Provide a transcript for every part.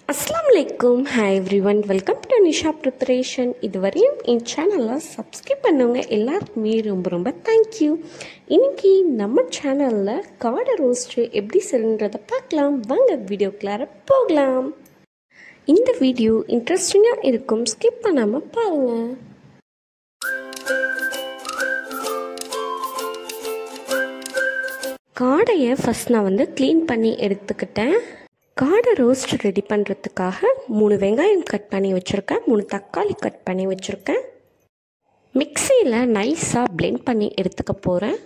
அஸ்ஸலாமு அலைக்கும் hi everyone welcome to Nisha preparation இதுவரையும் என் சேனலை சப்ஸ்கிரைப் பண்ணவங்க எல்லாருக்குமே ரொம்ப ரொம்ப தேங்க்யூ இன்னைக்கு நம்ம சேனலில் காடை ரோஸ்ட்டு எப்படி செய்யணுன்றதை பார்க்கலாம் வாங்க வீடியோக்குள்ளார போகலாம் இந்த வீடியோ இன்ட்ரெஸ்டிங்காக இருக்கும் ஸ்கிப் பண்ணாமல் பாருங்கள் காடையை ஃபஸ்ட் நான் வந்து க்ளீன் பண்ணி எடுத்துக்கிட்டேன் காடை ரோஸ்ட் ரெடி பண்ணுறதுக்காக மூணு வெங்காயம் கட் பண்ணி வச்சுருக்கேன் மூணு தக்காளி கட் பண்ணி வச்சுருக்கேன் மிக்சியில் நைஸாக பிளெண்ட் பண்ணி எடுத்துக்க போகிறேன்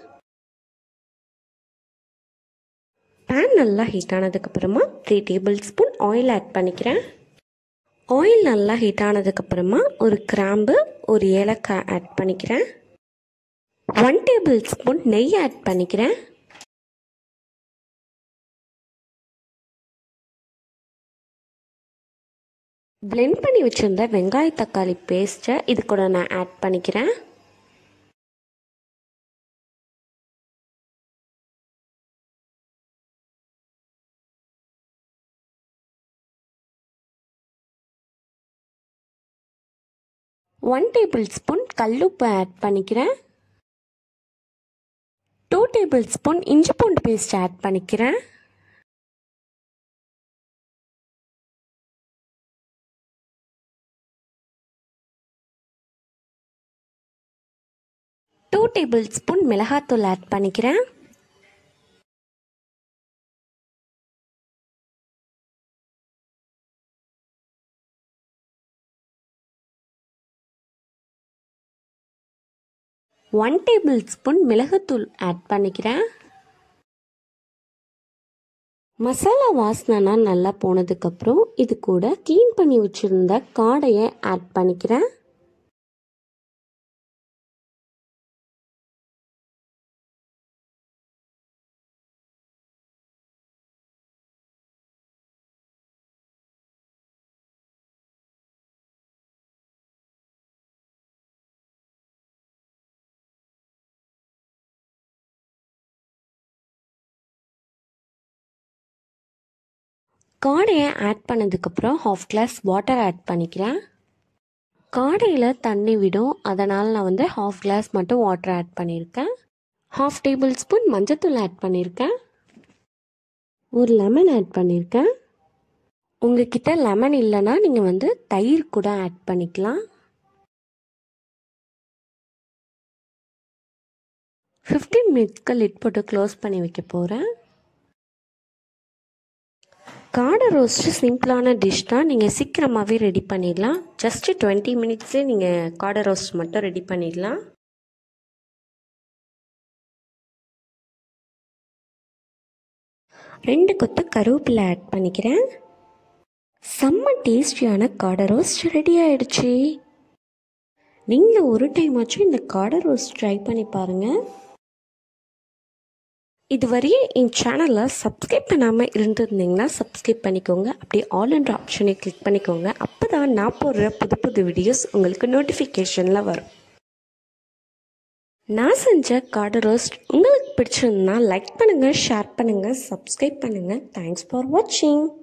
பேன் நல்லா ஹீட் ஆனதுக்கப்புறமா three tablespoon oil add பண்ணிக்கிறேன் ஆயில் நல்லா ஹீட் ஆனதுக்கப்புறமா ஒரு கிராம்பு ஒரு ஏலக்காய் ஆட் பண்ணிக்கிறேன் ஒன் டேபிள் ஸ்பூன் நெய் ஆட் பண்ணிக்கிறேன் பிளெண்ட் பண்ணி வச்சுருந்த வெங்காய தக்காளி பேஸ்ட்டை இது கூட நான் ஆட் பண்ணிக்கிறேன் ஒன் டேபிள் ஸ்பூன் கல்லுப்பு ஆட் பண்ணிக்கிறேன் டூ டேபிள் ஸ்பூன் இஞ்சி பூண்டு பேஸ்ட் ஆட் பண்ணிக்கிறேன் டூ டேபிள் ஸ்பூன் மிளகாத்தூள் ஆட் பண்ணிக்கிறேன் ஒன் டேபிள் ஸ்பூன் மிளகுத்தூள் ஆட் பண்ணிக்கிறேன் மசாலா வாசனைனா நல்லா போனதுக்கப்புறம் இது கூட க்ளீன் பண்ணி வச்சுருந்த காடையை ஆட் பண்ணிக்கிறேன் காடையை ஆட் பண்ணதுக்கப்புறம் ஹாஃப் கிளாஸ் வாட்டர் ஆட் பண்ணிக்கிறேன் காடையில் தண்ணி விடும் அதனால் நான் வந்து ஹாஃப் கிளாஸ் மட்டும் வாட்டர் ஆட் பண்ணியிருக்கேன் ஹாஃப் டேபிள் ஸ்பூன் மஞ்சத்தூள் ஆட் பண்ணியிருக்கேன் ஒரு லெமன் ஆட் பண்ணியிருக்கேன் உங்ககிட்ட லெமன் இல்லைன்னா நீங்கள் வந்து தயிர் கூட ஆட் பண்ணிக்கலாம் ஃபிஃப்டீன் மினிட்ஸ்க்கு லிட் போட்டு க்ளோஸ் பண்ணி வைக்க போகிறேன் காடை ரோஸ்ட்டு சிம்பிளான டிஷ் தான் நீங்கள் சீக்கிரமாகவே ரெடி பண்ணிடலாம் ஜஸ்ட்டு டுவெண்ட்டி மினிட்ஸ்லேயே நீங்கள் காடை ரோஸ்ட் மட்டும் ரெடி பண்ணிடலாம் ரெண்டு கொத்து கருவேப்பிலை ஆட் பண்ணிக்கிறேன் செம்ம டேஸ்டியான காடை ரோஸ்ட் ரெடி ஆயிடுச்சு நீங்கள் ஒரு டைம் ஆச்சும் இந்த காடை ரோஸ்ட் ட்ரை பண்ணி பாருங்கள் இதுவரையே என் சேனலை சப்ஸ்கிரைப் பண்ணாமல் இருந்திருந்தீங்கன்னா சப்ஸ்கிரைப் பண்ணிக்கோங்க அப்படியே ஆல் என்ற ஆப்ஷனை கிளிக் பண்ணிக்கோங்க அப்போ தான் நான் போடுற புது புது வீடியோஸ் உங்களுக்கு நோட்டிஃபிகேஷனில் வரும் நான் செஞ்ச கார்டு ரோஸ்ட் உங்களுக்கு பிடிச்சிருந்தா லைக் பண்ணுங்கள் ஷேர் பண்ணுங்கள் சப்ஸ்கிரைப் பண்ணுங்கள் தேங்க்ஸ் ஃபார் வாட்சிங்